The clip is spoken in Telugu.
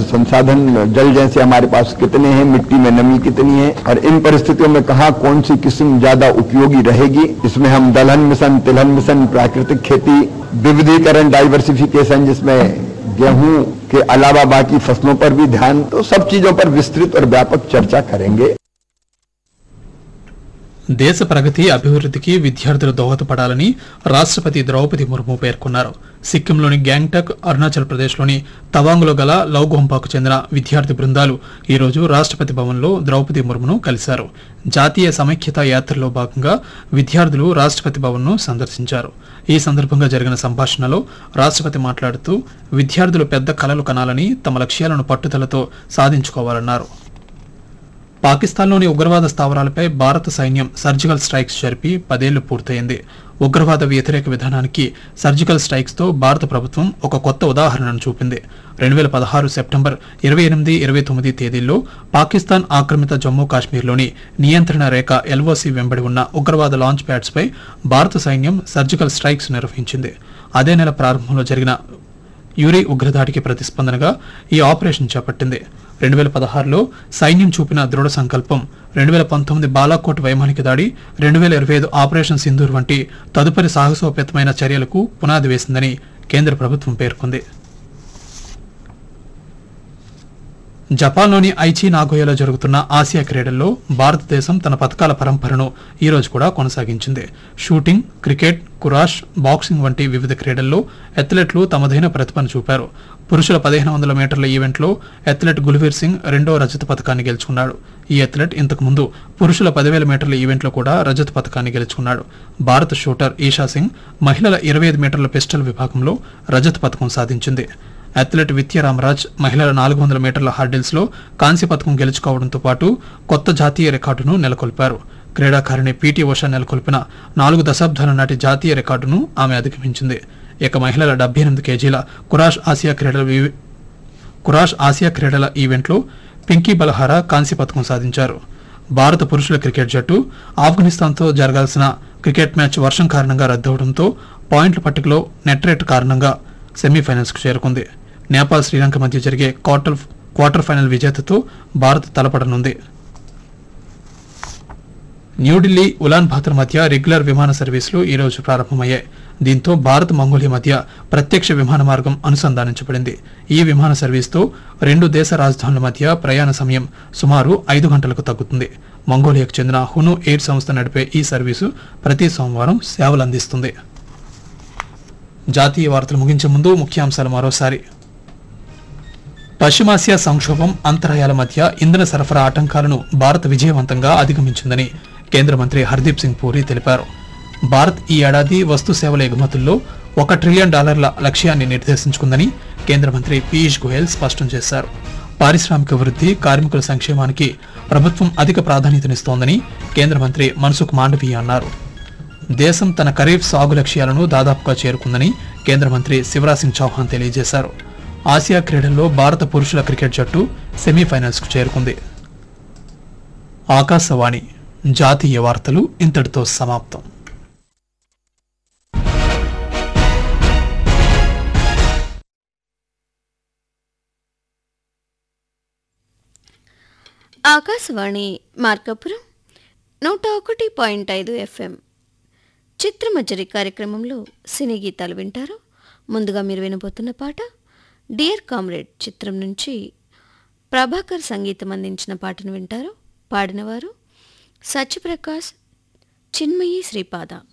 संसाधन जल जैसे हमारे पास कितने हैं मिट्टी में नमी कितनी है और इन परिस्थितियों में कहा कौन सी किस्म ज्यादा उपयोगी रहेगी इसमें हम दलहन मिशन तिलहन मिशन प्राकृतिक खेती विविधीकरण डाइवर्सिफिकेशन जिसमें गेहूं के अलावा बाकी फसलों पर भी ध्यान तो सब चीजों पर विस्तृत और व्यापक चर्चा करेंगे దేశ ప్రగతి అభివృద్ధికి విద్యార్థులు దోహదపడాలని రాష్ట్రపతి ద్రౌపది ముర్ము పేర్కొన్నారు సిక్కింలోని గ్యాంగ్టక్ అరుణాచల్ ప్రదేశ్లోని తవాంగ్లో గల లౌగోంపాకు చెందిన విద్యార్థి బృందాలు ఈరోజు రాష్ట్రపతి భవన్లో ద్రౌపది ముర్మును కలిశారు జాతీయ సమైక్యత యాత్రలో భాగంగా విద్యార్థులు రాష్ట్రపతి భవన్ను సందర్శించారు ఈ సందర్భంగా జరిగిన సంభాషణలో రాష్ట్రపతి మాట్లాడుతూ విద్యార్థులు పెద్ద కలలు కనాలని తమ లక్ష్యాలను పట్టుదలతో సాధించుకోవాలన్నారు పాకిస్తాన్లోని ఉగ్రవాద స్థావరాలపై భారత సైన్యం సర్జికల్ స్ట్రైక్స్ జరిపి పదేళ్లు పూర్తయింది ఉగ్రవాద వ్యతిరేక విధానానికి సర్జికల్ స్ట్రైక్స్తో భారత ప్రభుత్వం ఒక కొత్త ఉదాహరణను చూపింది రెండు వేల పదహారు సెప్టెంబర్ ఇరవై ఎనిమిది ఇరవై తొమ్మిది తేదీల్లో పాకిస్తాన్ ఆక్రమిత జమ్మూ కాశ్మీర్లోని నియంత్రణ రేఖ ఎల్ఓసి వెంబడి ఉన్న ఉగ్రవాద లాంచ్ ప్యాడ్స్పై భారత సైన్యం సర్జికల్ స్ట్రైక్స్ నిర్వహించింది అదే నెల ప్రారంభంలో జరిగిన యూరి ఉగ్రదాడికి ప్రతిస్పందనగా ఈ ఆపరేషన్ చేపట్టింది రెండు వేల పదహారులో సైన్యం చూపిన దృఢ సంకల్పం రెండు వేల పంతొమ్మిది బాలాకోట్ వైమానిక దాడి రెండు వేల ఇరవై ఐదు ఆపరేషన్ సింధూర్ వంటి తదుపరి సాహసోపేతమైన చర్యలకు పునాది వేసిందని కేంద్ర ప్రభుత్వం పేర్కొంది జపాన్లోని ఐచి నాగోయాలో జరుగుతున్న ఆసియా క్రీడల్లో భారతదేశం తన పథకాల పరంపరను ఈ రోజు కూడా కొనసాగించింది షూటింగ్ క్రికెట్ కురాష్ బాక్సింగ్ వంటి వివిధ క్రీడల్లో అథ్లెట్లు తమదైన ప్రతిభను చూపారు పురుషుల పదిహేను వందల మీటర్ల ఈవెంట్లో అథ్లెట్ గుల్వీర్ సింగ్ రెండో రజత పథకాన్ని గెలుచుకున్నాడు ఈ అథ్లెట్ ఇంతకు ముందు పురుషుల పదివేల మీటర్ల ఈవెంట్లో కూడా రజత పథకాన్ని గెలుచుకున్నాడు భారత షూటర్ ఈషా సింగ్ మహిళల ఇరవై ఐదు మీటర్ల పిస్టల్ విభాగంలో రజత పథకం సాధించింది అథ్లెట్ విత్య రామరాజ్ మహిళల నాలుగు వందల మీటర్ల హర్డిల్స్ లో కాంస్య పథకం గెలుచుకోవడంతో పాటు కొత్త జాతీయ రికార్డును నెలకొల్పారు క్రీడాకారిణి పీటీ ఉషా నెలకొల్పిన నాలుగు దశాబ్దాల నాటి జాతీయ రికార్డును ఆమె అధిగమించింది ఇక మహిళల డెబ్బై ఎనిమిది కేజీల కురాష్ ఆసియా క్రీడల వి- కురాష్ ఆసియా క్రీడల ఈవెంట్లో పింకీ బలహారా కాంస్య పథకం సాధించారు భారత పురుషుల క్రికెట్ జట్టు ఆఫ్ఘనిస్తాన్తో జరగాల్సిన క్రికెట్ మ్యాచ్ వర్షం కారణంగా రద్దవడంతో పాయింట్ల పట్టికలో నెట్ రేట్ కారణంగా సెమీఫైనల్స్కు చేరుకుంది నేపాల్ శ్రీలంక మధ్య జరిగే క్వార్టర్ క్వార్టర్ ఫైనల్ విజేతతో భారత్ తలపడనుంది న్యూఢిల్లీ ఉలాన్ బాతర్ మధ్య రెగ్యులర్ విమాన సర్వీసులు ఈ రోజు ప్రారంభమయ్యాయి దీంతో భారత్ మంగోలియా మధ్య ప్రత్యక్ష విమాన మార్గం అనుసంధానించబడింది ఈ విమాన సర్వీస్తో రెండు దేశ రాజధానుల మధ్య ప్రయాణ సమయం సుమారు ఐదు గంటలకు తగ్గుతుంది మంగోలియాకు చెందిన హును ఎయిర్ సంస్థ నడిపే ఈ సర్వీసు ప్రతి సోమవారం సేవలు అందిస్తుంది జాతీయ వార్తలు ముగించే ముందు ముఖ్యాంశాలు మరోసారి పశ్చిమాసియా సంక్షోభం అంతరాయాల మధ్య ఇంధన సరఫరా ఆటంకాలను భారత్ విజయవంతంగా అధిగమించిందని కేంద్ర మంత్రి హర్దీప్ సింగ్ పూరి తెలిపారు భారత్ ఈ ఏడాది వస్తు సేవల ఎగుమతుల్లో ఒక ట్రిలియన్ డాలర్ల లక్ష్యాన్ని నిర్దేశించుకుందని కేంద్ర మంత్రి పీయూష్ గోయల్ స్పష్టం చేశారు పారిశ్రామిక వృద్ధి కార్మికుల సంక్షేమానికి ప్రభుత్వం అధిక ప్రాధాన్యతనిస్తోందని కేంద్ర మంత్రి మన్సుఖ్ మాండవీయ అన్నారు దేశం తన ఖరీఫ్ సాగు లక్ష్యాలను దాదాపుగా చేరుకుందని కేంద్ర మంత్రి శివరాజ్ సింగ్ చౌహాన్ తెలియజేశారు ఆసియా క్రీడల్లో భారత పురుషుల క్రికెట్ జట్టు సెమీఫైనల్స్కు చేరుకుంది ఆకాశవాణి జాతీయ వార్తలు ఇంతటితో సమాప్తం ఆకాశవాణి మార్కపురం నూట ఒకటి పాయింట్ ఐదు ఎఫ్ఎం చిత్రమజరి కార్యక్రమంలో సినీ గీతాలు వింటారు ముందుగా మీరు వినబోతున్న పాట డియర్ కామ్రేడ్ చిత్రం నుంచి ప్రభాకర్ సంగీతం అందించిన పాటను వింటారు పాడినవారు సత్యప్రకాష్ చిన్మయి శ్రీపాద